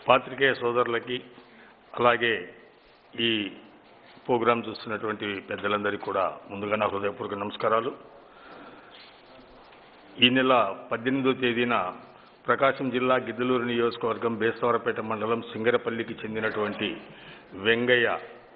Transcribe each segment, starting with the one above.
పాత్రికేయ సోదరులకి అలాగే ఈ ప్రోగ్రాం చూస్తున్నటువంటి పెద్దలందరికీ కూడా ముందుగా నా హృదయపూర్వక నమస్కారాలు ఈ నెల పద్దెనిమిదో తేదీన ప్రకాశం జిల్లా గిద్దలూరు నియోజకవర్గం బేస్తవారపేట మండలం సింగరపల్లికి చెందినటువంటి వెంగయ్య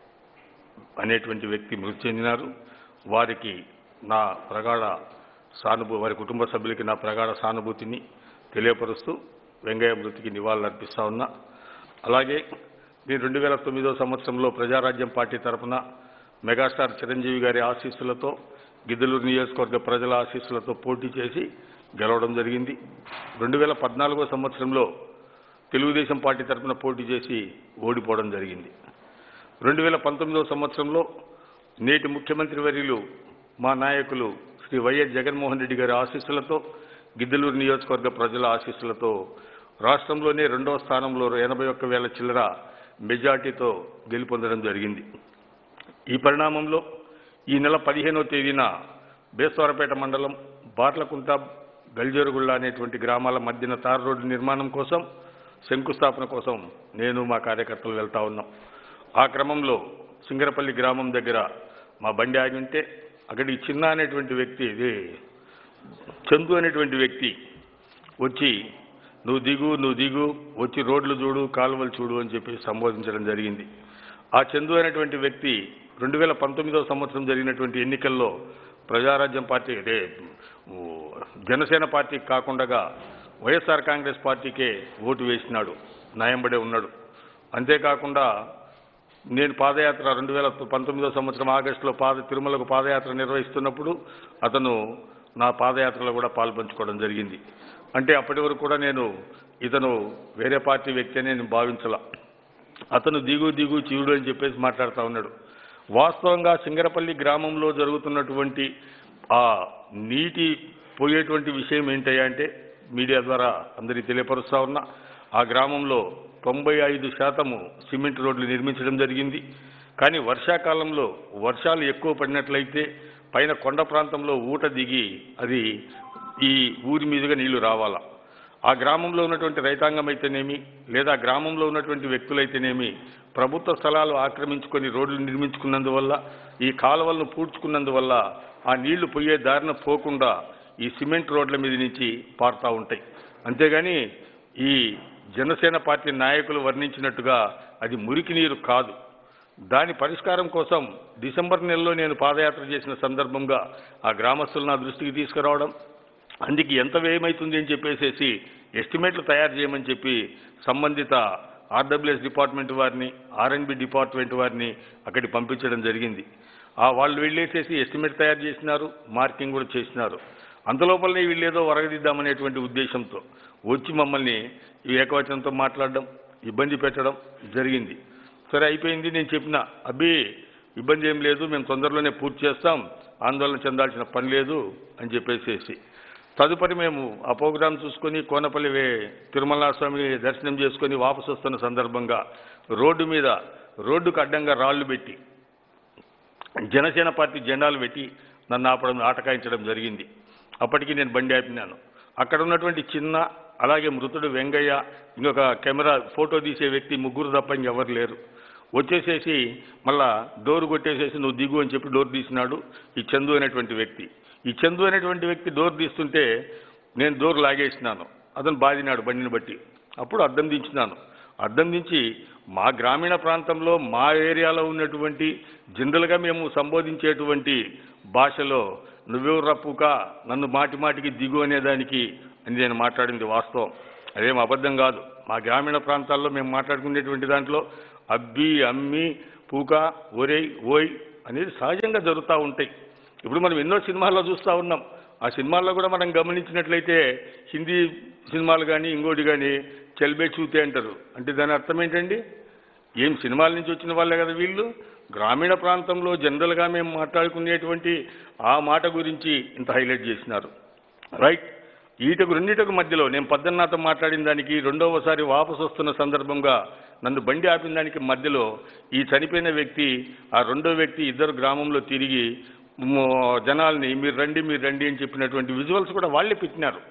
అనేటువంటి వ్యక్తి మృతి చెందినారు వారికి నా ప్రగాఢ సానుభూ వారి కుటుంబ సభ్యులకి నా ప్రగాఢ సానుభూతిని తెలియపరుస్తూ వెంగయ్య మృతికి నివాళులర్పిస్తా ఉన్నా అలాగే నేను రెండు వేల తొమ్మిదో సంవత్సరంలో ప్రజారాజ్యం పార్టీ తరఫున మెగాస్టార్ చిరంజీవి గారి ఆశీస్సులతో గిద్దలూరు నియోజకవర్గ ప్రజల ఆశీస్సులతో పోటీ చేసి గెలవడం జరిగింది రెండు వేల పద్నాలుగో సంవత్సరంలో తెలుగుదేశం పార్టీ తరఫున పోటీ చేసి ఓడిపోవడం జరిగింది రెండు వేల పంతొమ్మిదవ సంవత్సరంలో నేటి ముఖ్యమంత్రి వర్యులు మా నాయకులు శ్రీ వైఎస్ జగన్మోహన్ రెడ్డి గారి ఆశీస్సులతో గిద్దలూరు నియోజకవర్గ ప్రజల ఆశీస్సులతో రాష్ట్రంలోనే రెండవ స్థానంలో ఎనభై ఒక్క వేల చిల్లర మెజార్టీతో గెలుపొందడం జరిగింది ఈ పరిణామంలో ఈ నెల పదిహేనవ తేదీన బేస్తవారపేట మండలం బార్లకుంట గల్జేరుగుళ్ళ అనేటువంటి గ్రామాల మధ్యన తార్ రోడ్డు నిర్మాణం కోసం శంకుస్థాపన కోసం నేను మా కార్యకర్తలు వెళ్తా ఉన్నాం ఆ క్రమంలో సింగరపల్లి గ్రామం దగ్గర మా బండి ఆగి ఉంటే అక్కడికి చిన్న అనేటువంటి వ్యక్తి ఇది చందు అనేటువంటి వ్యక్తి వచ్చి నువ్వు దిగు నువ్వు దిగు వచ్చి రోడ్లు చూడు కాలువలు చూడు అని చెప్పి సంబోధించడం జరిగింది ఆ చందు అనేటువంటి వ్యక్తి రెండు వేల పంతొమ్మిదవ సంవత్సరం జరిగినటువంటి ఎన్నికల్లో ప్రజారాజ్యం పార్టీ అదే ఊ, జనసేన పార్టీకి కాకుండా వైఎస్ఆర్ కాంగ్రెస్ పార్టీకే ఓటు వేసినాడు న్యాయంబడే ఉన్నాడు అంతేకాకుండా నేను పాదయాత్ర రెండు వేల పంతొమ్మిదో సంవత్సరం ఆగస్టులో పాద తిరుమలకు పాదయాత్ర నిర్వహిస్తున్నప్పుడు అతను నా పాదయాత్రలో కూడా పాల్పంచుకోవడం జరిగింది అంటే అప్పటి వరకు కూడా నేను ఇతను వేరే పార్టీ వ్యక్తి అని నేను భావించలా అతను దిగు దిగు చీవుడు అని చెప్పేసి మాట్లాడుతూ ఉన్నాడు వాస్తవంగా సింగరపల్లి గ్రామంలో జరుగుతున్నటువంటి ఆ నీటి పోయేటువంటి విషయం ఏంటయ్యా అంటే మీడియా ద్వారా అందరికీ తెలియపరుస్తా ఉన్నా ఆ గ్రామంలో తొంభై ఐదు శాతము సిమెంట్ రోడ్లు నిర్మించడం జరిగింది కానీ వర్షాకాలంలో వర్షాలు ఎక్కువ పడినట్లయితే పైన కొండ ప్రాంతంలో ఊట దిగి అది ఈ ఊరి మీదుగా నీళ్లు రావాలా ఆ గ్రామంలో ఉన్నటువంటి రైతాంగం అయితేనేమి లేదా గ్రామంలో ఉన్నటువంటి వ్యక్తులైతేనేమి ప్రభుత్వ స్థలాలు ఆక్రమించుకొని రోడ్లు నిర్మించుకున్నందువల్ల ఈ కాలువలను పూడ్చుకున్నందువల్ల ఆ నీళ్లు పోయే దారిన పోకుండా ఈ సిమెంట్ రోడ్ల మీద నుంచి పారుతూ ఉంటాయి అంతేగాని ఈ జనసేన పార్టీ నాయకులు వర్ణించినట్టుగా అది మురికి నీరు కాదు దాని పరిష్కారం కోసం డిసెంబర్ నెలలో నేను పాదయాత్ర చేసిన సందర్భంగా ఆ గ్రామస్తులు నా దృష్టికి తీసుకురావడం అందుకు ఎంత వ్యయమవుతుంది అని చెప్పేసేసి ఎస్టిమేట్లు తయారు చేయమని చెప్పి సంబంధిత ఆర్డబ్ల్యూఎస్ డిపార్ట్మెంట్ వారిని ఆర్ఎన్బి డిపార్ట్మెంట్ వారిని అక్కడికి పంపించడం జరిగింది ఆ వాళ్ళు వెళ్ళేసేసి ఎస్టిమేట్ తయారు చేసినారు మార్కింగ్ కూడా చేసినారు అంతలోపలనే వీళ్ళు ఏదో వరగదిద్దామనేటువంటి ఉద్దేశంతో వచ్చి మమ్మల్ని ఈ ఏకవచనంతో మాట్లాడడం ఇబ్బంది పెట్టడం జరిగింది సరే అయిపోయింది నేను చెప్పిన అబ్బి ఇబ్బంది ఏం లేదు మేము తొందరలోనే పూర్తి చేస్తాం ఆందోళన చెందాల్సిన పని లేదు అని చెప్పేసేసి తదుపరి మేము ఆ ప్రోగ్రాం చూసుకొని కోనపల్లి వే- తిరుమల స్వామి దర్శనం చేసుకొని వాపసు వస్తున్న సందర్భంగా రోడ్డు మీద రోడ్డుకు అడ్డంగా రాళ్లు పెట్టి జనసేన పార్టీ జెండాలు పెట్టి నన్ను ఆపడం ఆటకాయించడం జరిగింది అప్పటికి నేను బండి ఆపినాను అక్కడ ఉన్నటువంటి చిన్న అలాగే మృతుడు వెంగయ్య ఇంకొక కెమెరా ఫోటో తీసే వ్యక్తి ముగ్గురు తప్ప ఇంకెవరు లేరు వచ్చేసేసి మళ్ళా డోర్ కొట్టేసేసి నువ్వు దిగు అని చెప్పి డోర్ తీసినాడు ఈ చందు అనేటువంటి వ్యక్తి ఈ చందు అనేటువంటి వ్యక్తి డోర్ తీస్తుంటే నేను డోర్ లాగేసినాను అతను బాధినాడు బండిని బట్టి అప్పుడు అద్దం దించినాను అద్దం దించి మా గ్రామీణ ప్రాంతంలో మా ఏరియాలో ఉన్నటువంటి జనరల్గా మేము సంబోధించేటువంటి భాషలో నువ్వెవరు రప్పుక నన్ను మాటి మాటికి దిగు అనేదానికి అని నేను మాట్లాడింది వాస్తవం అదేం అబద్ధం కాదు మా గ్రామీణ ప్రాంతాల్లో మేము మాట్లాడుకునేటువంటి దాంట్లో అబ్బి అమ్మి పూక ఒరేయ్ ఓయ్ అనేది సహజంగా జరుగుతూ ఉంటాయి ఇప్పుడు మనం ఎన్నో సినిమాల్లో చూస్తూ ఉన్నాం ఆ సినిమాల్లో కూడా మనం గమనించినట్లయితే హిందీ సినిమాలు కానీ ఇంకోటి కానీ చెల్బే చూతే అంటారు అంటే దాని అర్థం ఏంటండి ఏం సినిమాల నుంచి వచ్చిన వాళ్ళే కదా వీళ్ళు గ్రామీణ ప్రాంతంలో జనరల్గా మేము మాట్లాడుకునేటువంటి ఆ మాట గురించి ఇంత హైలైట్ చేసినారు రైట్ ఈటకు రెండిటకు మధ్యలో నేను పద్దన్నాతో మాట్లాడిన దానికి రెండవసారి వాపసు వస్తున్న సందర్భంగా నన్ను బండి ఆపిన దానికి మధ్యలో ఈ చనిపోయిన వ్యక్తి ఆ రెండో వ్యక్తి ఇద్దరు గ్రామంలో తిరిగి మ- జనాల్ని మీరు రండి మీరు రండి అని చెప్పినటువంటి విజువల్స్ కూడా వాళ్ళే పెట్టినారు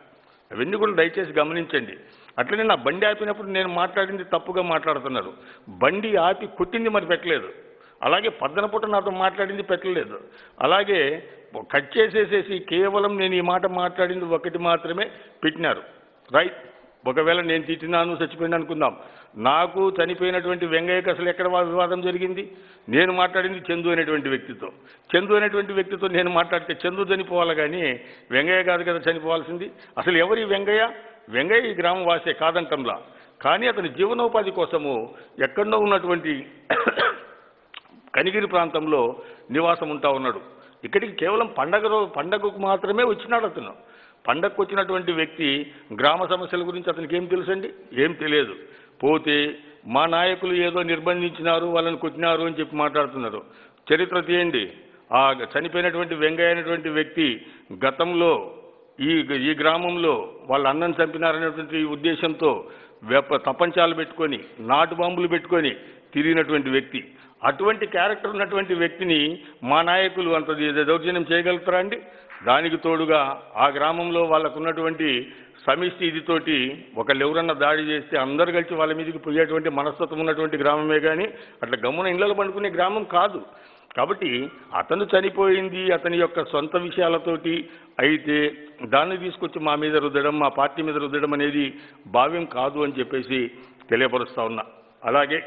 అవన్నీ కూడా దయచేసి గమనించండి అట్లనే నా బండి ఆపినప్పుడు నేను మాట్లాడింది తప్పుగా మాట్లాడుతున్నారు బండి ఆపి కొట్టింది మరి పెట్టలేదు అలాగే పద్దన పూట నాతో మాట్లాడింది పెట్టలేదు అలాగే కట్ చేసేసేసి కేవలం నేను ఈ మాట మాట్లాడింది ఒకటి మాత్రమే పెట్టినారు రైట్ ఒకవేళ నేను తిట్టినాను చచ్చిపోయినా అనుకుందాం నాకు చనిపోయినటువంటి వెంగయ్యకి అసలు ఎక్కడ వా- వివాదం జరిగింది నేను మాట్లాడింది చందు అనేటువంటి వ్యక్తితో చందు అనేటువంటి వ్యక్తితో నేను మాట్లాడితే చందు చనిపోవాలి కానీ వెంగయ్య కాదు కదా చనిపోవాల్సింది అసలు ఎవరి వెంగయ్య వెంగయ్య ఈ గ్రామం వాసే కాదంటంలా కానీ అతని జీవనోపాధి కోసము ఎక్కడో ఉన్నటువంటి కనిగిరి ప్రాంతంలో నివాసం ఉంటా ఉన్నాడు ఇక్కడికి కేవలం పండగ రో పండగకు మాత్రమే వచ్చినాడు అతను పండగకు వచ్చినటువంటి వ్యక్తి గ్రామ సమస్యల గురించి అతనికి ఏం తెలుసండి ఏం తెలియదు పోతే మా నాయకులు ఏదో నిర్బంధించినారు వాళ్ళని కొట్టినారు అని చెప్పి మాట్లాడుతున్నారు చరిత్ర తీయండి ఆ చనిపోయినటువంటి వెంగయ్య అనేటువంటి వ్యక్తి గతంలో ఈ ఈ గ్రామంలో వాళ్ళ అన్నం చంపినారనేటువంటి ఉద్దేశంతో వెప తపంచాలు పెట్టుకొని నాటు బాంబులు పెట్టుకొని తిరిగినటువంటి వ్యక్తి అటువంటి క్యారెక్టర్ ఉన్నటువంటి వ్యక్తిని మా నాయకులు అంత ది- దౌర్జన్యం చేయగలుగుతారా అండి దానికి తోడుగా ఆ గ్రామంలో వాళ్ళకు ఉన్నటువంటి సమిష్టి ఇదితోటి ఒకళ్ళు ఎవరన్నా దాడి చేస్తే అందరు కలిసి వాళ్ళ మీదకి పోయేటువంటి మనస్తత్వం ఉన్నటువంటి గ్రామమే కానీ అట్లా గమ్మున ఇళ్ళలో పండుకునే గ్రామం కాదు కాబట్టి అతను చనిపోయింది అతని యొక్క సొంత విషయాలతోటి అయితే దాన్ని తీసుకొచ్చి మా మీద రుద్దడం మా పార్టీ మీద రుద్దడం అనేది భావ్యం కాదు అని చెప్పేసి తెలియపరుస్తా ఉన్నా అలాగే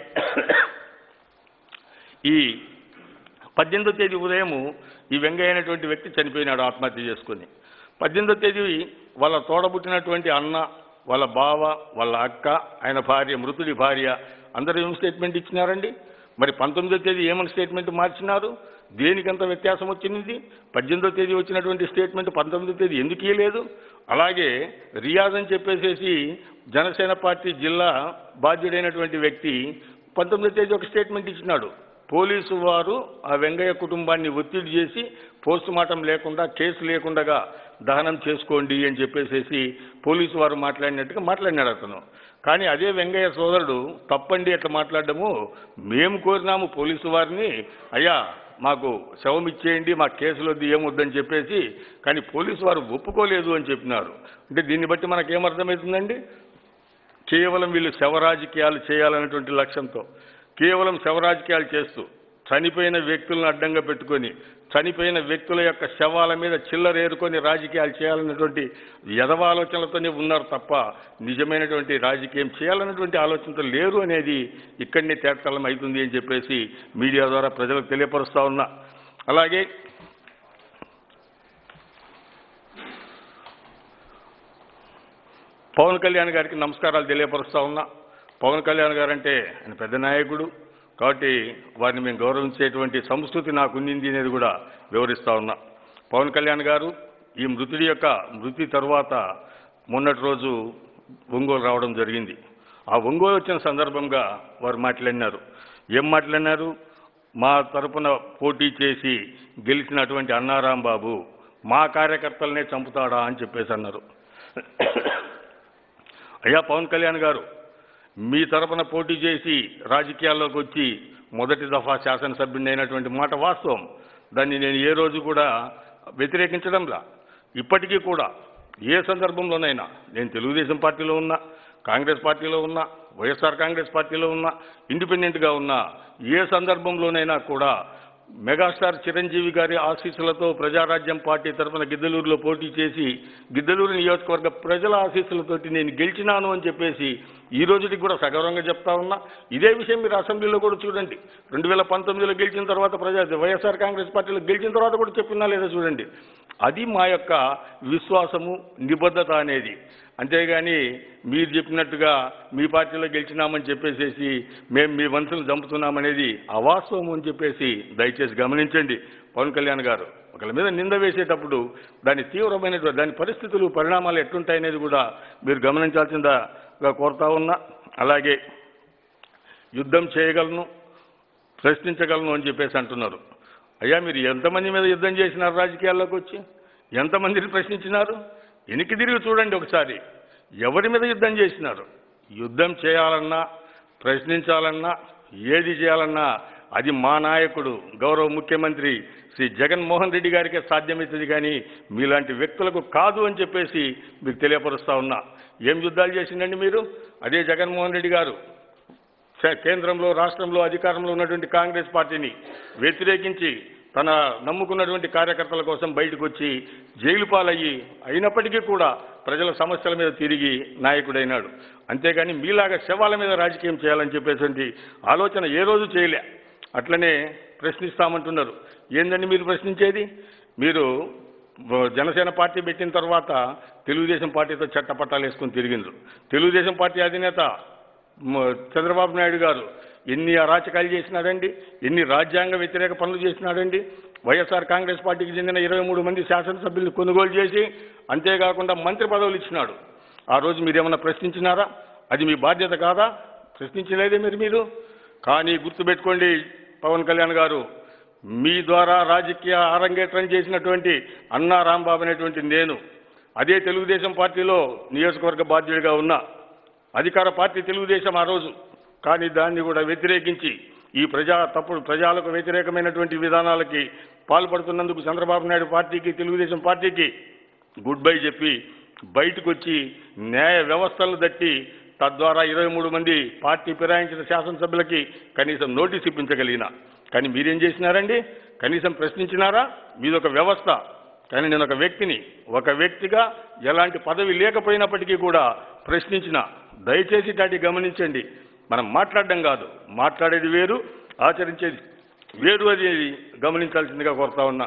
ఈ పద్దెనిమిదో తేదీ ఉదయము ఈ వెంగయ్య అనేటువంటి వ్యక్తి చనిపోయినాడు ఆత్మహత్య చేసుకొని పద్దెనిమిదో తేదీ వాళ్ళ తోడబుట్టినటువంటి అన్న వాళ్ళ బావ వాళ్ళ అక్క ఆయన భార్య మృతుడి భార్య అందరూ ఏం స్టేట్మెంట్ ఇచ్చినారండి మరి పంతొమ్మిదో తేదీ ఏమని స్టేట్మెంట్ మార్చినారు దేనికంత వ్యత్యాసం వచ్చింది పద్దెనిమిదో తేదీ వచ్చినటువంటి స్టేట్మెంట్ పంతొమ్మిదో తేదీ ఎందుకు ఇవ్వలేదు అలాగే రియాజ్ అని చెప్పేసేసి జనసేన పార్టీ జిల్లా బాధ్యుడైనటువంటి వ్యక్తి పంతొమ్మిదో తేదీ ఒక స్టేట్మెంట్ ఇచ్చినాడు పోలీసు వారు ఆ వెంగయ్య కుటుంబాన్ని ఒత్తిడి చేసి పోస్ట్ మార్టం లేకుండా కేసు లేకుండా దహనం చేసుకోండి అని చెప్పేసేసి పోలీసు వారు మాట్లాడినట్టుగా మాట్లాడినాడు అతను కానీ అదే వెంగయ్య సోదరుడు తప్పండి అట్లా మాట్లాడడము మేము కోరినాము పోలీసు వారిని అయ్యా మాకు శవం ఇచ్చేయండి మా కేసులో ఏమొద్దని చెప్పేసి కానీ పోలీసు వారు ఒప్పుకోలేదు అని చెప్పినారు అంటే దీన్ని బట్టి మనకేమర్థమవుతుందండి కేవలం వీళ్ళు శవ రాజకీయాలు చేయాలనేటువంటి లక్ష్యంతో కేవలం శవ రాజకీయాలు చేస్తూ చనిపోయిన వ్యక్తులను అడ్డంగా పెట్టుకొని చనిపోయిన వ్యక్తుల యొక్క శవాల మీద చిల్లర ఏరుకొని రాజకీయాలు చేయాలన్నటువంటి యదవ ఆలోచనలతోనే ఉన్నారు తప్ప నిజమైనటువంటి రాజకీయం చేయాలన్నటువంటి ఆలోచనతో లేరు అనేది ఇక్కడనే తేటతలం అవుతుంది అని చెప్పేసి మీడియా ద్వారా ప్రజలకు తెలియపరుస్తా ఉన్నా అలాగే పవన్ కళ్యాణ్ గారికి నమస్కారాలు తెలియపరుస్తా ఉన్నా పవన్ కళ్యాణ్ గారు అంటే ఆయన పెద్ద నాయకుడు కాబట్టి వారిని మేము గౌరవించేటువంటి సంస్కృతి నాకు ఉండింది అనేది కూడా వివరిస్తా ఉన్నా పవన్ కళ్యాణ్ గారు ఈ మృతుడి యొక్క మృతి తరువాత మొన్నటి రోజు ఒంగోలు రావడం జరిగింది ఆ ఒంగోలు వచ్చిన సందర్భంగా వారు మాట్లాడినారు ఏం మాట్లాడినారు మా తరపున పోటీ చేసి గెలిచినటువంటి అన్నారాం బాబు మా కార్యకర్తలనే చంపుతాడా అని చెప్పేసి అన్నారు అయ్యా పవన్ కళ్యాణ్ గారు మీ తరపున పోటీ చేసి రాజకీయాల్లోకి వచ్చి మొదటి దఫా శాసనసభ్యుని అయినటువంటి మాట వాస్తవం దాన్ని నేను ఏ రోజు కూడా వ్యతిరేకించడంలా ఇప్పటికీ కూడా ఏ సందర్భంలోనైనా నేను తెలుగుదేశం పార్టీలో ఉన్నా కాంగ్రెస్ పార్టీలో ఉన్నా వైఎస్ఆర్ కాంగ్రెస్ పార్టీలో ఉన్నా ఇండిపెండెంట్గా ఉన్నా ఏ సందర్భంలోనైనా కూడా మెగాస్టార్ చిరంజీవి గారి ఆశీస్సులతో ప్రజారాజ్యం పార్టీ తరఫున గిద్దలూరులో పోటీ చేసి గిద్దలూరు నియోజకవర్గ ప్రజల ఆశీస్సులతోటి నేను గెలిచినాను అని చెప్పేసి ఈ రోజుకి కూడా సగౌరవంగా చెప్తా ఉన్నా ఇదే విషయం మీరు అసెంబ్లీలో కూడా చూడండి రెండు వేల పంతొమ్మిదిలో గెలిచిన తర్వాత ప్రజా వైఎస్ఆర్ కాంగ్రెస్ పార్టీలో గెలిచిన తర్వాత కూడా చెప్పినా లేదా చూడండి అది మా యొక్క విశ్వాసము నిబద్ధత అనేది అంతేగాని మీరు చెప్పినట్టుగా మీ పార్టీలో గెలిచినామని చెప్పేసేసి మేము మీ వంశులు చంపుతున్నామనేది అవాస్తవం అని చెప్పేసి దయచేసి గమనించండి పవన్ కళ్యాణ్ గారు ఒకళ్ళ మీద నింద వేసేటప్పుడు దాని తీవ్రమైనటువంటి దాని పరిస్థితులు పరిణామాలు ఎట్లుంటాయనేది కూడా మీరు గమనించాల్సిందిగా కోరుతా ఉన్నా అలాగే యుద్ధం చేయగలను ప్రశ్నించగలను అని చెప్పేసి అంటున్నారు అయ్యా మీరు ఎంతమంది మీద యుద్ధం చేసినారు రాజకీయాల్లోకి వచ్చి ఎంతమందిని ప్రశ్నించినారు వెనక్కి తిరిగి చూడండి ఒకసారి ఎవరి మీద యుద్ధం చేసినారు యుద్ధం చేయాలన్నా ప్రశ్నించాలన్నా ఏది చేయాలన్నా అది మా నాయకుడు గౌరవ ముఖ్యమంత్రి శ్రీ జగన్మోహన్ రెడ్డి గారికే సాధ్యమవుతుంది కానీ మీలాంటి వ్యక్తులకు కాదు అని చెప్పేసి మీకు తెలియపరుస్తా ఉన్నా ఏం యుద్ధాలు చేసిందండి మీరు అదే జగన్మోహన్ రెడ్డి గారు చ- కేంద్రంలో రాష్ట్రంలో అధికారంలో ఉన్నటువంటి కాంగ్రెస్ పార్టీని వ్యతిరేకించి తన నమ్ముకున్నటువంటి కార్యకర్తల కోసం బయటకు వచ్చి జైలు పాలయ్యి అయినప్పటికీ కూడా ప్రజల సమస్యల మీద తిరిగి నాయకుడైనాడు అంతేగాని మీలాగా శవాల మీద రాజకీయం చేయాలని చెప్పేటువంటి ఆలోచన ఏ రోజు చేయలే అట్లనే ప్రశ్నిస్తామంటున్నారు ఏందండి మీరు ప్రశ్నించేది మీరు వ- జనసేన పార్టీ పెట్టిన తర్వాత తెలుగుదేశం పార్టీతో చట్టపట్టాలు వేసుకుని తిరిగిండ్రు తెలుగుదేశం పార్టీ అధినేత మ- చంద్రబాబు నాయుడు గారు ఎన్ని అరాచకాలు చేసినాడండి ఎన్ని రాజ్యాంగ వ్యతిరేక పనులు చేసినాడండి వైఎస్ఆర్ కాంగ్రెస్ పార్టీకి చెందిన ఇరవై మూడు మంది శాసనసభ్యులను కొనుగోలు చేసి అంతేకాకుండా మంత్రి పదవులు ఇచ్చినాడు ఆ రోజు మీరేమన్నా ప్రశ్నించినారా అది మీ బాధ్యత కాదా ప్రశ్నించలేదే మీరు మీరు కానీ గుర్తుపెట్టుకోండి పవన్ కళ్యాణ్ గారు మీ ద్వారా రాజకీయ అరంగేట్రం చేసినటువంటి అన్నా రాంబాబు అనేటువంటి నేను అదే తెలుగుదేశం పార్టీలో నియోజకవర్గ బాధ్యుడిగా ఉన్నా అధికార పార్టీ తెలుగుదేశం ఆ రోజు కానీ దాన్ని కూడా వ్యతిరేకించి ఈ ప్రజా తప్పుడు ప్రజలకు వ్యతిరేకమైనటువంటి విధానాలకి పాల్పడుతున్నందుకు చంద్రబాబు నాయుడు పార్టీకి తెలుగుదేశం పార్టీకి గుడ్ బై చెప్పి బయటకు వచ్చి న్యాయ వ్యవస్థలను దట్టి తద్వారా ఇరవై మూడు మంది పార్టీ ఫిరాయించిన శాసనసభ్యులకి కనీసం నోటీస్ ఇప్పించగలిగిన కానీ మీరేం చేసినారండి కనీసం ప్రశ్నించినారా మీదొక వ్యవస్థ కానీ నేను ఒక వ్యక్తిని ఒక వ్యక్తిగా ఎలాంటి పదవి లేకపోయినప్పటికీ కూడా ప్రశ్నించిన దయచేసి దాటి గమనించండి మనం మాట్లాడడం కాదు మాట్లాడేది వేరు ఆచరించేది వేరు అనేది గమనించాల్సిందిగా కోరుతా ఉన్నా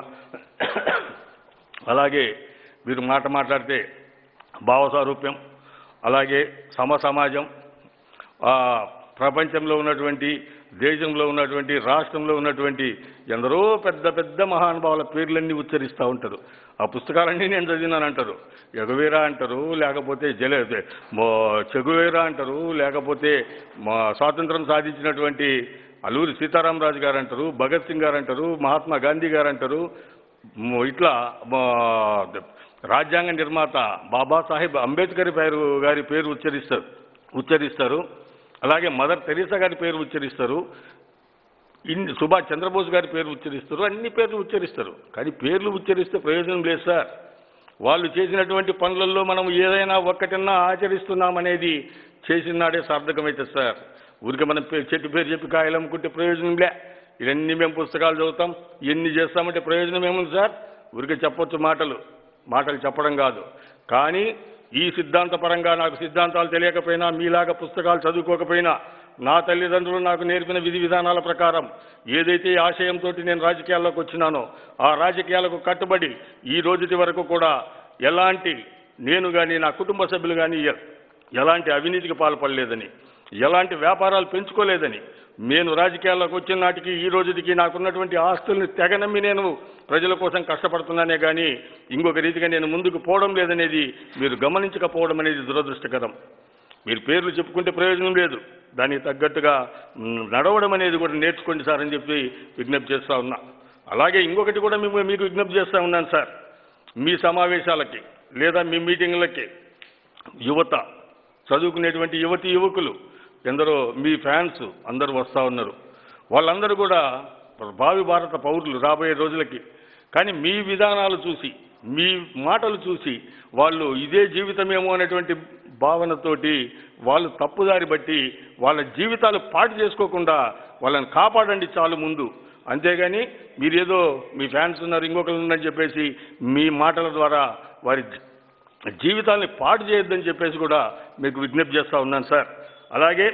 అలాగే మీరు మాట మాట్లాడితే భావసారూప్యం అలాగే సమ సమాజం ఆ, ప్రపంచంలో ఉన్నటువంటి దేశంలో ఉన్నటువంటి రాష్ట్రంలో ఉన్నటువంటి ఎందరో పెద్ద పెద్ద మహానుభావుల పేర్లన్నీ ఉచ్చరిస్తూ ఉంటారు ఆ పుస్తకాలన్నీ నేను చదివినాను అంటారు ఎగవేరా అంటారు లేకపోతే జల మో- చెగువేరా అంటారు లేకపోతే మా స్వాతంత్రం సాధించినటువంటి అల్లూరి సీతారామరాజు గారు అంటారు భగత్ సింగ్ గారు అంటారు మహాత్మా గాంధీ గారు అంటారు మ్, ఇట్లా మా- రాజ్యాంగ నిర్మాత బాబాసాహెబ్ అంబేద్కర్ పేరు గారి పేరు ఉచ్చరిస్తారు ఉచ్చరిస్తారు అలాగే మదర్ తెరీసా గారి పేరు ఉచ్చరిస్తారు ఇన్ని సుభాష్ చంద్రబోస్ గారి పేరు ఉచ్చరిస్తారు అన్ని పేర్లు ఉచ్చరిస్తారు కానీ పేర్లు ఉచ్చరిస్తే ప్రయోజనం లేదు సార్ వాళ్ళు చేసినటువంటి పనులలో మనం ఏదైనా ఒక్కటన్నా ఆచరిస్తున్నామనేది చేసిన నాడే సార్థకమైతే సార్ ఊరికే మనం పే- చెట్టు పేరు చెప్పి కాయలు అమ్ముకుంటే ప్రయోజనం లే ఇవన్నీ మేము పుస్తకాలు చదువుతాం ఎన్ని చేస్తామంటే ప్రయోజనం ఏముంది సార్ ఊరికే చెప్పొచ్చు మాటలు మాటలు చెప్పడం కాదు కానీ ఈ సిద్ధాంతపరంగా నాకు సిద్ధాంతాలు తెలియకపోయినా మీలాగా పుస్తకాలు చదువుకోకపోయినా నా తల్లిదండ్రులు నాకు నేర్పిన విధి విధానాల ప్రకారం ఏదైతే ఈ ఆశయంతో నేను రాజకీయాల్లోకి వచ్చినానో ఆ రాజకీయాలకు కట్టుబడి ఈ రోజుటి వరకు కూడా ఎలాంటి నేను కానీ నా కుటుంబ సభ్యులు కానీ ఎ- ఎలాంటి అవినీతికి పాల్పడలేదని ఎలాంటి వ్యాపారాలు పెంచుకోలేదని నేను రాజకీయాల్లోకి వచ్చిన నాటికి ఈ రోజుకి నాకున్నటువంటి ఆస్తుల్ని తెగనమ్మి నేను ప్రజల కోసం కష్టపడుతున్నానే కానీ ఇంకొక రీతిగా నేను ముందుకు పోవడం లేదనేది మీరు గమనించకపోవడం అనేది దురదృష్టకరం మీరు పేర్లు చెప్పుకుంటే ప్రయోజనం లేదు దానికి తగ్గట్టుగా మ్, నడవడం అనేది కూడా నేర్చుకోండి సార్ అని చెప్పి విజ్ఞప్తి చేస్తా ఉన్నా అలాగే ఇంకొకటి కూడా మేము మీకు విజ్ఞప్తి చేస్తా ఉన్నాను సార్ మీ సమావేశాలకి లేదా మీ మీటింగ్లకి యువత చదువుకునేటువంటి యువతి యువకులు ఎందరో మీ ఫ్యాన్స్ అందరూ వస్తూ ఉన్నారు వాళ్ళందరూ కూడా భావి భారత పౌరులు రాబోయే రోజులకి కానీ మీ విధానాలు చూసి మీ మాటలు చూసి వాళ్ళు ఇదే జీవితమేమో అనేటువంటి భావనతోటి వాళ్ళు తప్పుదారి బట్టి వాళ్ళ జీవితాలు పాటు చేసుకోకుండా వాళ్ళని కాపాడండి చాలు ముందు అంతేగాని మీరేదో మీ ఫ్యాన్స్ ఉన్నారు ఇంకొకరు ఉన్నారని చెప్పేసి మీ మాటల ద్వారా వారి జీ- జీవితాల్ని పాడు చేయొద్దని చెప్పేసి కూడా మీకు విజ్ఞప్తి చేస్తా ఉన్నాను సార్ అలాగే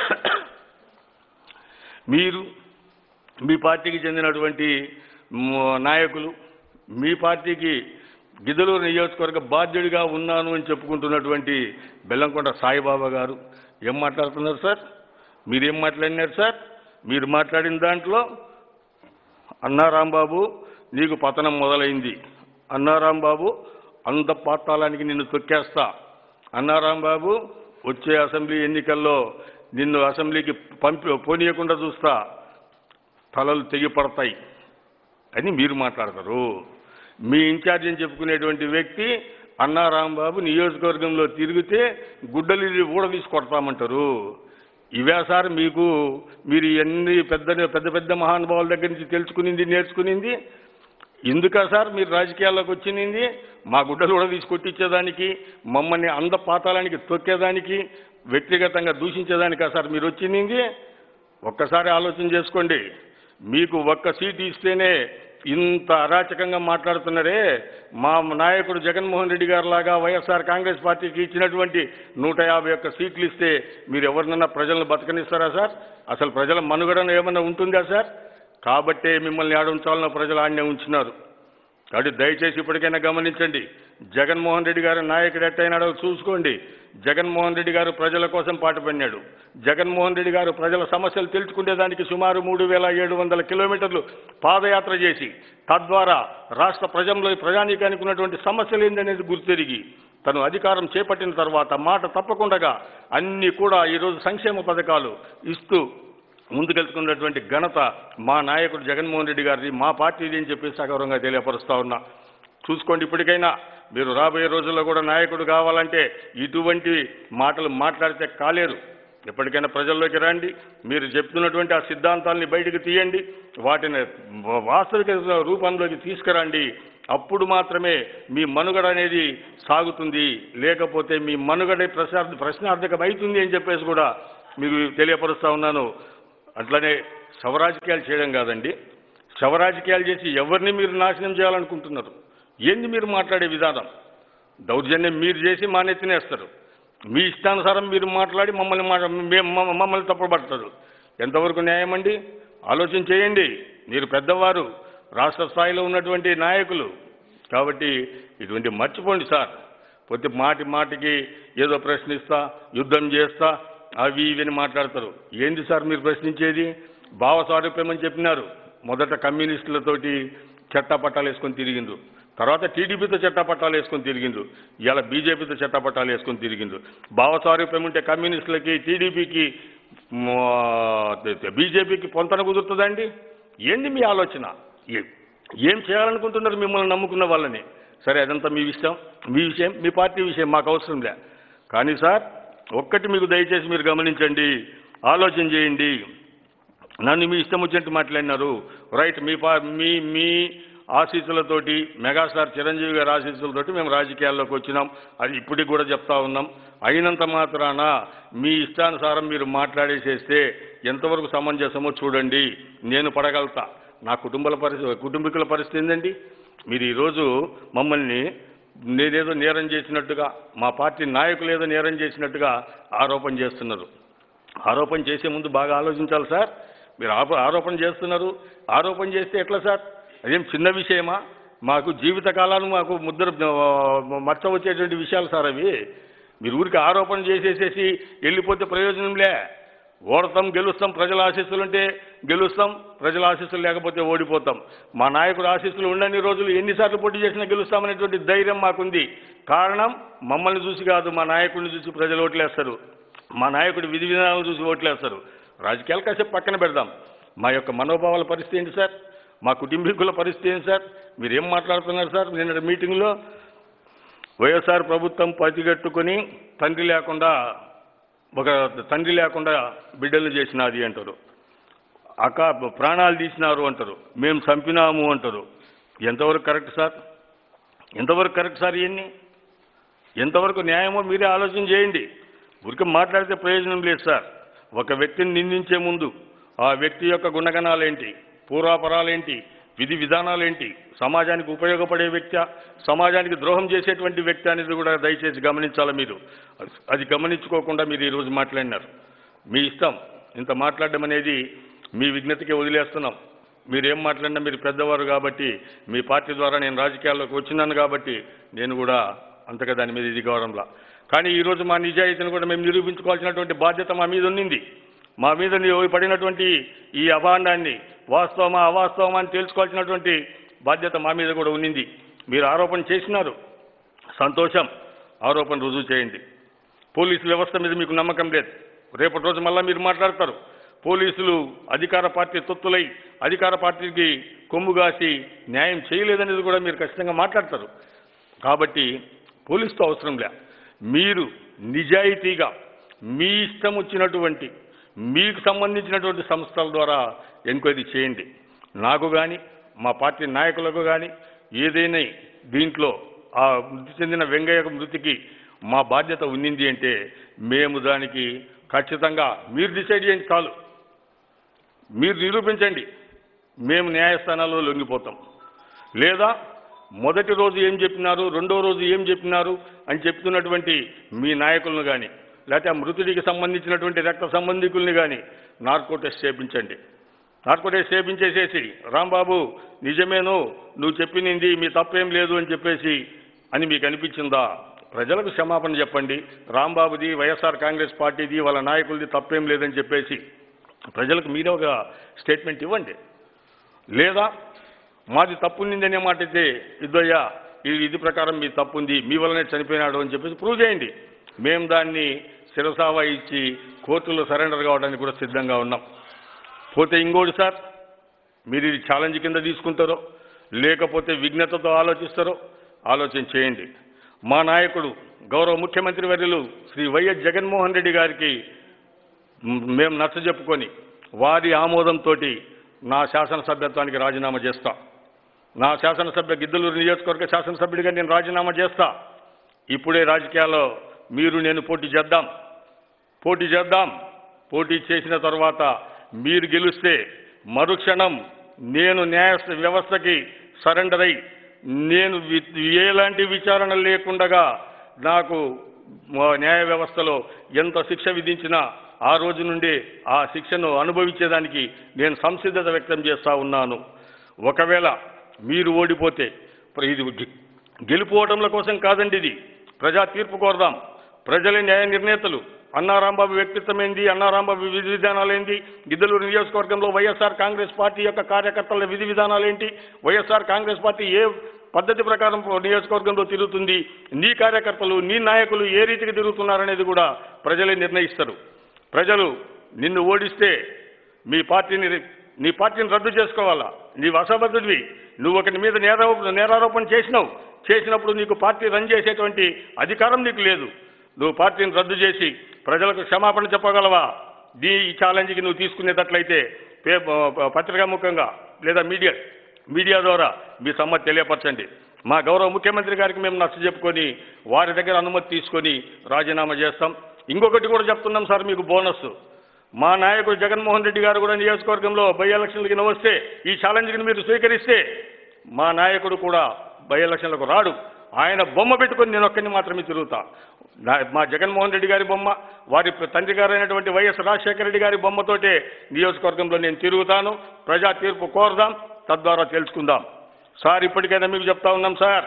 మీరు మీ పార్టీకి చెందినటువంటి మ్, నాయకులు మీ పార్టీకి గిద్దలూరు నియోజకవర్గ బాధ్యుడిగా ఉన్నాను అని చెప్పుకుంటున్నటువంటి బెల్లంకొండ సాయిబాబా గారు ఏం మాట్లాడుతున్నారు సార్ మీరేం మాట్లాడినారు సార్ మీరు మాట్లాడిన దాంట్లో అన్నా రాంబాబు నీకు పతనం మొదలైంది అన్నా రాంబాబు అంత పాతాళానికి నిన్ను తొక్కేస్తా అన్నా రాంబాబు వచ్చే అసెంబ్లీ ఎన్నికల్లో నిన్ను అసెంబ్లీకి పంపి పోనీయకుండా చూస్తా తలలు తెగిపడతాయి అని మీరు మాట్లాడతారు మీ ఇన్ఛార్జ్ అని చెప్పుకునేటువంటి వ్యక్తి అన్నా రాంబాబు నియోజకవర్గంలో తిరిగితే గుడ్డలు ఊడదీసి కొడతామంటారు ఇవే సార్ మీకు మీరు ఎన్ని పెద్ద పెద్ద పెద్ద మహానుభావుల దగ్గర నుంచి తెలుసుకునింది నేర్చుకునింది ఎందుకా సార్ మీరు రాజకీయాల్లోకి వచ్చింది మా గుడ్డలు కూడా తీసుకొట్టించేదానికి మమ్మల్ని అంద పాతాళానికి తొక్కేదానికి వ్యక్తిగతంగా దూషించేదానికా సార్ మీరు వచ్చింది ఒక్కసారి ఆలోచన చేసుకోండి మీకు ఒక్క సీటు ఇస్తేనే ఇంత అరాచకంగా మాట్లాడుతున్నారే మా నాయకుడు జగన్మోహన్ రెడ్డి గారు లాగా వైఎస్ఆర్ కాంగ్రెస్ పార్టీకి ఇచ్చినటువంటి నూట యాభై ఒక్క సీట్లు ఇస్తే మీరు ఎవరినన్నా ప్రజలను బతకనిస్తారా సార్ అసలు ప్రజల మనుగడన ఏమన్నా ఉంటుందా సార్ కాబట్టే మిమ్మల్ని ఆడ ఉంచాలన్న ప్రజలు ఆడనే ఉంచినారు కాబట్టి దయచేసి ఇప్పటికైనా గమనించండి జగన్మోహన్ రెడ్డి గారు నాయకుడు ఎట్టయినాడో చూసుకోండి జగన్మోహన్ రెడ్డి గారు ప్రజల కోసం పాటుపడినాడు జగన్మోహన్ రెడ్డి గారు ప్రజల సమస్యలు తెలుసుకునేదానికి సుమారు మూడు వేల ఏడు వందల కిలోమీటర్లు పాదయాత్ర చేసి తద్వారా రాష్ట్ర ప్రజల్లో ప్రజానీకానికి ఉన్నటువంటి సమస్యలు ఏందనేది గుర్తెరిగి తను అధికారం చేపట్టిన తర్వాత మాట తప్పకుండా అన్ని కూడా ఈరోజు సంక్షేమ పథకాలు ఇస్తూ ముందుకెళ్తున్నటువంటి ఘనత మా నాయకుడు జగన్మోహన్ రెడ్డి గారిది మా పార్టీది అని చెప్పి సగౌరవంగా తెలియపరుస్తా ఉన్నా చూసుకోండి ఇప్పటికైనా మీరు రాబోయే రోజుల్లో కూడా నాయకుడు కావాలంటే ఇటువంటి మాటలు మాట్లాడితే కాలేరు ఎప్పటికైనా ప్రజల్లోకి రండి మీరు చెప్తున్నటువంటి ఆ సిద్ధాంతాలని బయటకు తీయండి వాటిని వాస్తవిక రూపంలోకి తీసుకురండి అప్పుడు మాత్రమే మీ మనుగడ అనేది సాగుతుంది లేకపోతే మీ మనుగడ ప్రశ్నార్థ ప్రశ్నార్థకం అవుతుంది అని చెప్పేసి కూడా మీకు తెలియపరుస్తా ఉన్నాను అట్లనే శవరాజకీయాలు చేయడం కాదండి శవరాజకీయాలు చేసి ఎవరిని మీరు నాశనం చేయాలనుకుంటున్నారు ఏంది మీరు మాట్లాడే విధానం దౌర్జన్యం మీరు చేసి మా నెత్తినేస్తారు మీ ఇష్టానుసారం మీరు మాట్లాడి మమ్మల్ని మా మేము- మమ్మ- మమ్మల్ని తప్పుపడతారు ఎంతవరకు న్యాయం అండి ఆలోచన చేయండి మీరు పెద్దవారు రాష్ట్ర స్థాయిలో ఉన్నటువంటి నాయకులు కాబట్టి ఇటువంటి మర్చిపోండి సార్ ప్రతి మాటి మాటికి ఏదో ప్రశ్నిస్తా యుద్ధం చేస్తా అవి ఇవి అని మాట్లాడతారు ఏంది సార్ మీరు ప్రశ్నించేది భావ స్వారూప్యం అని చెప్పినారు మొదట కమ్యూనిస్టులతోటి చట్టపట్టాలు వేసుకొని తిరిగిండ్రు తర్వాత టీడీపీతో చట్టపట్టాలు వేసుకొని తిరిగిండ్రు ఇవాళ బీజేపీతో చట్టపట్టాలు వేసుకొని తిరిగిండ్రు భావ స్వారూప్యం ఉంటే కమ్యూనిస్టులకి టీడీపీకి బీజేపీకి పొంతన కుదురుతుందండి ఏంది మీ ఆలోచన ఏ- ఏం చేయాలనుకుంటున్నారు మిమ్మల్ని నమ్ముకున్న వాళ్ళని సరే అదంతా మీ విషయం మీ విషయం మీ పార్టీ విషయం మాకు అవసరం లే కానీ సార్ ఒక్కటి మీకు దయచేసి మీరు గమనించండి ఆలోచన చేయండి నన్ను మీ ఇష్టం వచ్చినట్టు మాట్లాడినారు రైట్ మీ పా మీ మీ ఆశీస్సులతోటి మెగాస్టార్ చిరంజీవి గారి ఆశీస్సులతోటి మేము రాజకీయాల్లోకి వచ్చినాం అది ఇప్పటికి కూడా చెప్తా ఉన్నాం అయినంత మాత్రాన మీ ఇష్టానుసారం మీరు మాట్లాడేసేస్తే ఎంతవరకు సమంజసమో చూడండి నేను పడగలుగుతా నా కుటుంబాల పరిస్థితి కుటుంబీకుల పరిస్థితి ఏంటండి మీరు ఈరోజు మమ్మల్ని నేనేదో నేరం చేసినట్టుగా మా పార్టీ నాయకులు ఏదో నేరం చేసినట్టుగా ఆరోపణ చేస్తున్నారు ఆరోపణ చేసే ముందు బాగా ఆలోచించాలి సార్ మీరు ఆప ఆరోపణ చేస్తున్నారు ఆరోపణ చేస్తే ఎట్లా సార్ అదేం చిన్న విషయమా మాకు జీవితకాలాలు మాకు ముద్ర ఆ, మచ్చ వచ్చేటువంటి విషయాలు సార్ అవి మీరు ఊరికి ఆరోపణ చేసేసేసి వెళ్ళిపోతే ప్రయోజనంలే ఓడతాం గెలుస్తాం ప్రజల ఆశీస్సులు ఉంటే గెలుస్తాం ప్రజల ఆశీస్సులు లేకపోతే ఓడిపోతాం మా నాయకుడు ఆశీస్సులు ఉండని రోజులు ఎన్నిసార్లు పోటీ చేసినా గెలుస్తామనేటువంటి ధైర్యం మాకుంది కారణం మమ్మల్ని చూసి కాదు మా నాయకుడిని చూసి ప్రజలు ఓట్లేస్తారు మా నాయకుడి విధి విధానాలు చూసి ఓట్లేస్తారు రాజకీయాలు కాసేపు పక్కన పెడదాం మా యొక్క మనోభావాల పరిస్థితి ఏంటి సార్ మా కుటుంబీకుల పరిస్థితి ఏంటి సార్ మీరు ఏం మాట్లాడుతున్నారు సార్ నిన్న మీటింగ్లో వైఎస్ఆర్ ప్రభుత్వం పతిగట్టుకొని తండ్రి లేకుండా ఒక తండ్రి లేకుండా బిడ్డలు చేసినది అంటారు అక్క ప్రాణాలు తీసినారు అంటారు మేము చంపినాము అంటారు ఎంతవరకు కరెక్ట్ సార్ ఎంతవరకు కరెక్ట్ సార్ ఇవన్నీ ఎంతవరకు న్యాయమో మీరే ఆలోచన చేయండి ఊరికే మాట్లాడితే ప్రయోజనం లేదు సార్ ఒక వ్యక్తిని నిందించే ముందు ఆ వ్యక్తి యొక్క గుణగణాలేంటి పూర్వాపరాలేంటి విధి విధానాలేంటి సమాజానికి ఉపయోగపడే వ్యక్తి సమాజానికి ద్రోహం చేసేటువంటి వ్యక్తి అనేది కూడా దయచేసి గమనించాలి మీరు అది- అది గమనించుకోకుండా మీరు ఈరోజు మాట్లాడినారు మీ ఇష్టం ఇంత మాట్లాడడం అనేది మీ విజ్ఞతకే వదిలేస్తున్నాం మీరు ఏం మాట్లాడినా మీరు పెద్దవారు కాబట్టి మీ పార్టీ ద్వారా నేను రాజకీయాల్లోకి వచ్చినాను కాబట్టి నేను కూడా అంతగా దాని మీద ఇది గౌరవంలా కానీ ఈరోజు మా నిజాయితీని కూడా మేము నిరూపించుకోవాల్సినటువంటి బాధ్యత మా మీద ఉన్నింది మా మీద నీ- పడినటువంటి ఈ అభాండాన్ని వాస్తవమా అవాస్తవమా అని తెలుసుకోవాల్సినటువంటి బాధ్యత మా మీద కూడా ఉన్నింది మీరు ఆరోపణ చేసినారు సంతోషం ఆరోపణ రుజువు చేయండి పోలీసు వ్యవస్థ మీద మీకు నమ్మకం లేదు రేపటి రోజు మళ్ళా మీరు మాట్లాడతారు పోలీసులు అధికార పార్టీ తొత్తులై అధికార పార్టీకి కొమ్ము కాసి న్యాయం చేయలేదనేది కూడా మీరు ఖచ్చితంగా మాట్లాడతారు కాబట్టి పోలీసుతో అవసరం లే మీరు నిజాయితీగా మీ ఇష్టం వచ్చినటువంటి మీకు సంబంధించినటువంటి సంస్థల ద్వారా ఎంక్వైరీ చేయండి నాకు కానీ మా పార్టీ నాయకులకు కానీ ఏదైనా దీంట్లో ఆ మృతి చెందిన వెంగయ్య మృతికి మా బాధ్యత ఉన్నింది అంటే మేము దానికి ఖచ్చితంగా మీరు డిసైడ్ చేయండి చాలు మీరు నిరూపించండి మేము న్యాయస్థానాల్లో లొంగిపోతాం లేదా మొదటి రోజు ఏం చెప్పినారు రెండో రోజు ఏం చెప్పినారు అని చెప్తున్నటువంటి మీ నాయకులను కానీ లేకపోతే ఆ మృతుడికి సంబంధించినటువంటి రక్త సంబంధికుల్ని కానీ నార్కో టెస్ట్ చేయించండి నార్కో టెస్ట్ చేయించేసేసి రాంబాబు నిజమేను నువ్వు చెప్పినింది మీ తప్పేం లేదు అని చెప్పేసి అని మీకు అనిపించిందా ప్రజలకు క్షమాపణ చెప్పండి రాంబాబుది వైఎస్ఆర్ కాంగ్రెస్ పార్టీది వాళ్ళ నాయకులది తప్పేం లేదని చెప్పేసి ప్రజలకు మీరే ఒక స్టేట్మెంట్ ఇవ్వండి లేదా మాది తప్పుందనే మాట అయితే ఇద్దయ్యా ఇది ఇది ప్రకారం మీ తప్పుంది మీ వల్లనే చనిపోయినాడు అని చెప్పేసి ప్రూవ్ చేయండి మేము దాన్ని శిరసావా ఇచ్చి కోర్టులో సరెండర్ కావడానికి కూడా సిద్ధంగా ఉన్నాం పోతే ఇంకోటి సార్ మీరు ఇది ఛాలెంజ్ కింద తీసుకుంటారో లేకపోతే విఘ్నతతో ఆలోచిస్తారో ఆలోచన చేయండి మా నాయకుడు గౌరవ ముఖ్యమంత్రి వర్యులు శ్రీ వైఎస్ జగన్మోహన్ రెడ్డి గారికి మ్, మేము నచ్చ చెప్పుకొని వారి ఆమోదంతో నా శాసనసభ్యత్వానికి రాజీనామా చేస్తా నా శాసనసభ్య గిద్దలూరు నియోజకవర్గ శాసనసభ్యుడిగా నేను రాజీనామా చేస్తా ఇప్పుడే రాజకీయాల్లో మీరు నేను పోటీ చేద్దాం పోటీ చేద్దాం పోటీ చేసిన తర్వాత మీరు గెలిస్తే మరుక్షణం నేను న్యాయ వ్యవస్థకి సరెండర్ అయి నేను వి- ఎలాంటి విచారణ లేకుండగా నాకు మా న్యాయ వ్యవస్థలో ఎంత శిక్ష విధించినా ఆ రోజు నుండి ఆ శిక్షను అనుభవించేదానికి నేను సంసిద్ధత వ్యక్తం చేస్తా ఉన్నాను ఒకవేళ మీరు ఓడిపోతే ప్ర- ఇది గె- గెలుపోవటంల కోసం కాదండి ఇది ప్రజా తీర్పు కోరదాం ప్రజలే న్యాయ నిర్ణేతలు అన్నారాంబాబు వ్యక్తిత్వం ఏంది అన్నారాంబాబు విధి విధానాలు ఏంటి గిద్దలూరు నియోజకవర్గంలో వైఎస్ఆర్ కాంగ్రెస్ పార్టీ యొక్క కార్యకర్తల విధి విధానాలు ఏంటి వైఎస్ఆర్ కాంగ్రెస్ పార్టీ ఏ పద్ధతి ప్రకారం నియోజకవర్గంలో తిరుగుతుంది నీ కార్యకర్తలు నీ నాయకులు ఏ రీతికి తిరుగుతున్నారనేది కూడా ప్రజలే నిర్ణయిస్తారు ప్రజలు నిన్ను ఓడిస్తే మీ పార్టీని నీ పార్టీని రద్దు చేసుకోవాలా నీవు అసమర్థుడివి నువ్వు ఒకటి మీద నేరారోపణ నేరారోపణ చేసినావు చేసినప్పుడు నీకు పార్టీ రన్ చేసేటువంటి అధికారం నీకు లేదు నువ్వు పార్టీని రద్దు చేసి ప్రజలకు క్షమాపణ చెప్పగలవా దీ ఈ ఛాలెంజ్కి నువ్వు తీసుకునేటట్లయితే పే పత్రికా ముఖంగా లేదా మీడియా మీడియా ద్వారా మీ సమ్మతి తెలియపరచండి మా గౌరవ ముఖ్యమంత్రి గారికి మేము నచ్చ చెప్పుకొని వారి దగ్గర అనుమతి తీసుకొని రాజీనామా చేస్తాం ఇంకొకటి కూడా చెప్తున్నాం సార్ మీకు బోనస్ మా నాయకుడు జగన్మోహన్ రెడ్డి గారు కూడా నియోజకవర్గంలో బై ఎలక్షన్లకి వస్తే ఈ ఛాలెంజ్ని మీరు స్వీకరిస్తే మా నాయకుడు కూడా బై ఎలక్షన్లకు రాడు ఆయన బొమ్మ పెట్టుకొని నేను ఒక్కరిని మాత్రమే తిరుగుతా నా- మా జగన్మోహన్ రెడ్డి గారి బొమ్మ వారి తండ్రి గారైనటువంటి వైఎస్ రాజశేఖర రెడ్డి గారి బొమ్మతోటే నియోజకవర్గంలో నేను తిరుగుతాను ప్రజా తీర్పు కోరదాం తద్వారా తెలుసుకుందాం సార్ ఇప్పటికైనా మీకు చెప్తా ఉన్నాం సార్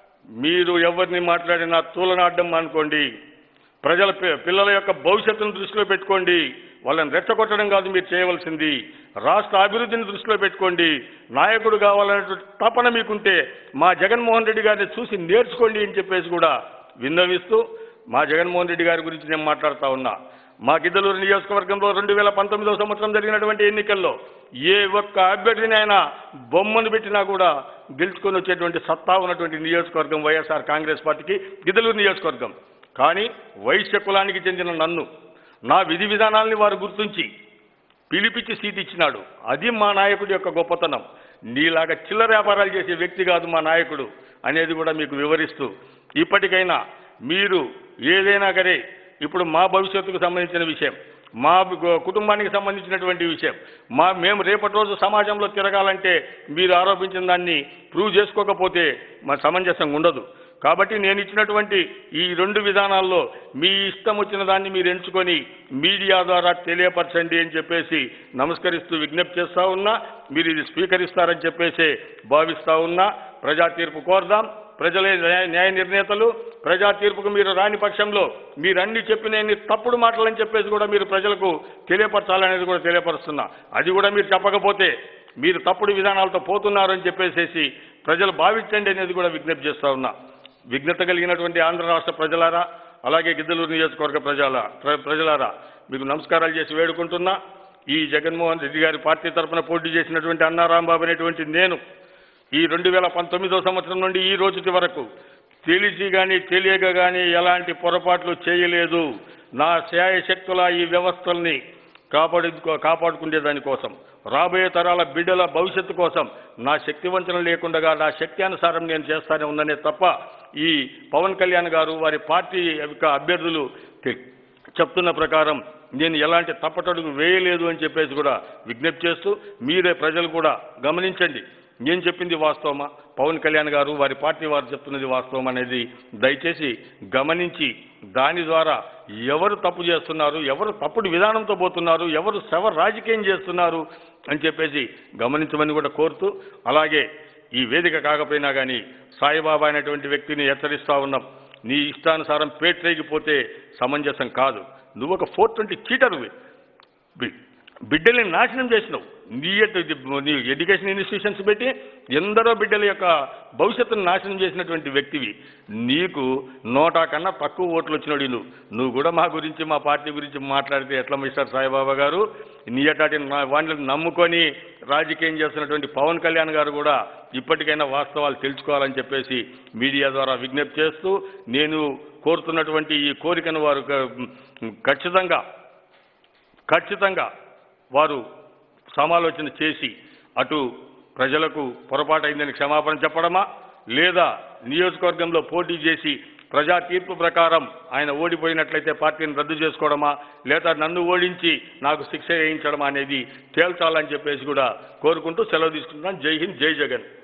మీరు ఎవరిని మాట్లాడినా తూలనాడడం అనుకోండి ప్రజల పి- పిల్లల యొక్క భవిష్యత్తును దృష్టిలో పెట్టుకోండి వాళ్ళని రెచ్చగొట్టడం కాదు మీరు చేయవలసింది రాష్ట్ర అభివృద్ధిని దృష్టిలో పెట్టుకోండి నాయకుడు కావాలనే తపన మీకుంటే మా జగన్మోహన్ రెడ్డి గారిని చూసి నేర్చుకోండి అని చెప్పేసి కూడా విన్నవిస్తూ మా జగన్మోహన్ రెడ్డి గారి గురించి నేను మాట్లాడుతా ఉన్నా మా గిద్దలూరు నియోజకవర్గంలో రెండు వేల పంతొమ్మిదవ సంవత్సరం జరిగినటువంటి ఎన్నికల్లో ఏ ఒక్క అభ్యర్థిని ఆయన బొమ్మను పెట్టినా కూడా గెలుచుకొని వచ్చేటువంటి సత్తా ఉన్నటువంటి నియోజకవర్గం వైఎస్ఆర్ కాంగ్రెస్ పార్టీకి గిద్దలూరు నియోజకవర్గం కానీ వైశ్య కులానికి చెందిన నన్ను నా విధి విధానాల్ని వారు గుర్తించి పిలిపించి సీట్ ఇచ్చినాడు అది మా నాయకుడి యొక్క గొప్పతనం నీలాగా చిల్లర వ్యాపారాలు చేసే వ్యక్తి కాదు మా నాయకుడు అనేది కూడా మీకు వివరిస్తూ ఇప్పటికైనా మీరు ఏదైనా సరే ఇప్పుడు మా భవిష్యత్తుకు సంబంధించిన విషయం మా గు- కుటుంబానికి సంబంధించినటువంటి విషయం మా మేము రేపటి రోజు సమాజంలో తిరగాలంటే మీరు ఆరోపించిన దాన్ని ప్రూవ్ చేసుకోకపోతే మా సమంజసంగా ఉండదు కాబట్టి నేను ఇచ్చినటువంటి ఈ రెండు విధానాల్లో మీ ఇష్టం వచ్చిన దాన్ని మీరు ఎంచుకొని మీడియా ద్వారా తెలియపరచండి అని చెప్పేసి నమస్కరిస్తూ విజ్ఞప్తి చేస్తా ఉన్నా మీరు ఇది స్వీకరిస్తారని చెప్పేసి భావిస్తా ఉన్నా ప్రజా తీర్పు కోరదాం ప్రజలే న్యాయ న్యాయ నిర్ణేతలు ప్రజా తీర్పుకు మీరు రాని పక్షంలో మీరు అన్ని చెప్పిన ఎన్ని తప్పుడు మాటలని చెప్పేసి కూడా మీరు ప్రజలకు తెలియపరచాలనేది కూడా తెలియపరుస్తున్నా అది కూడా మీరు చెప్పకపోతే మీరు తప్పుడు విధానాలతో పోతున్నారు అని చెప్పేసేసి ప్రజలు భావించండి అనేది కూడా విజ్ఞప్తి చేస్తా ఉన్నా విఘ్నత కలిగినటువంటి ఆంధ్ర రాష్ట్ర ప్రజలారా అలాగే గిద్దలూరు నియోజకవర్గ ప్రజల ప్ర- ప్రజలారా మీకు నమస్కారాలు చేసి వేడుకుంటున్నా ఈ జగన్మోహన్ రెడ్డి గారి పార్టీ తరఫున పోటీ చేసినటువంటి అన్నారాంబాబు అనేటువంటి నేను ఈ రెండు వేల పంతొమ్మిదో సంవత్సరం నుండి ఈ రోజుటి వరకు తెలిసి కానీ తెలియక కానీ ఎలాంటి పొరపాట్లు చేయలేదు నా శాయశక్తుల ఈ వ్యవస్థల్ని కాపాడు కాపాడుకునే దానికోసం రాబోయే తరాల బిడ్డల భవిష్యత్తు కోసం నా శక్తి వంచన లేకుండా నా శక్తి అనుసారం నేను చేస్తానే ఉన్నానే తప్ప ఈ పవన్ కళ్యాణ్ గారు వారి పార్టీ యొక్క అభ్యర్థులు తె- చెప్తున్న ప్రకారం నేను ఎలాంటి తప్పటడుగు వేయలేదు అని చెప్పేసి కూడా విజ్ఞప్తి చేస్తూ మీరే ప్రజలు కూడా గమనించండి నేను చెప్పింది వాస్తవమా పవన్ కళ్యాణ్ గారు వారి పార్టీ వారు చెప్తున్నది వాస్తవం అనేది దయచేసి గమనించి దాని ద్వారా ఎవరు తప్పు చేస్తున్నారు ఎవరు తప్పుడు విధానంతో పోతున్నారు ఎవరు శవ రాజకీయం చేస్తున్నారు అని చెప్పేసి గమనించమని కూడా కోరుతూ అలాగే ఈ వేదిక కాకపోయినా కానీ సాయిబాబా అనేటువంటి వ్యక్తిని హెచ్చరిస్తా ఉన్నాం నీ ఇష్టానుసారం పేట్రేగిపోతే సమంజసం కాదు నువ్వు ఒక ఫోర్ ట్వంటీ చీటర్వి బి- బిడ్డల్ని నాశనం చేసినావు నీ ఎట్- నీ ఎడ్యుకేషన్ ఇన్స్టిట్యూషన్స్ పెట్టి ఎందరో బిడ్డల యొక్క భవిష్యత్తును నాశనం చేసినటువంటి వ్యక్తివి నీకు నోటా కన్నా తక్కువ ఓట్లు వచ్చినాడు నువ్వు నువ్వు కూడా మా గురించి మా పార్టీ గురించి మాట్లాడితే ఎట్లా మిస్టర్ సాయిబాబా గారు నీ అటాటి వాటిని నమ్ముకొని రాజకీయం చేస్తున్నటువంటి పవన్ కళ్యాణ్ గారు కూడా ఇప్పటికైనా వాస్తవాలు తెలుసుకోవాలని చెప్పేసి మీడియా ద్వారా విజ్ఞప్తి చేస్తూ నేను కోరుతున్నటువంటి ఈ కోరికను వారు క- ఖచ్చితంగా ఖచ్చితంగా వారు సమాలోచన చేసి అటు ప్రజలకు పొరపాటు అయిందని క్షమాపణ చెప్పడమా లేదా నియోజకవర్గంలో పోటీ చేసి ప్రజా తీర్పు ప్రకారం ఆయన ఓడిపోయినట్లయితే పార్టీని రద్దు చేసుకోవడమా లేదా నన్ను ఓడించి నాకు శిక్ష వేయించడమా అనేది తేల్చాలని చెప్పేసి కూడా కోరుకుంటూ సెలవు తీసుకుంటున్నాను జై హింద్ జై జగన్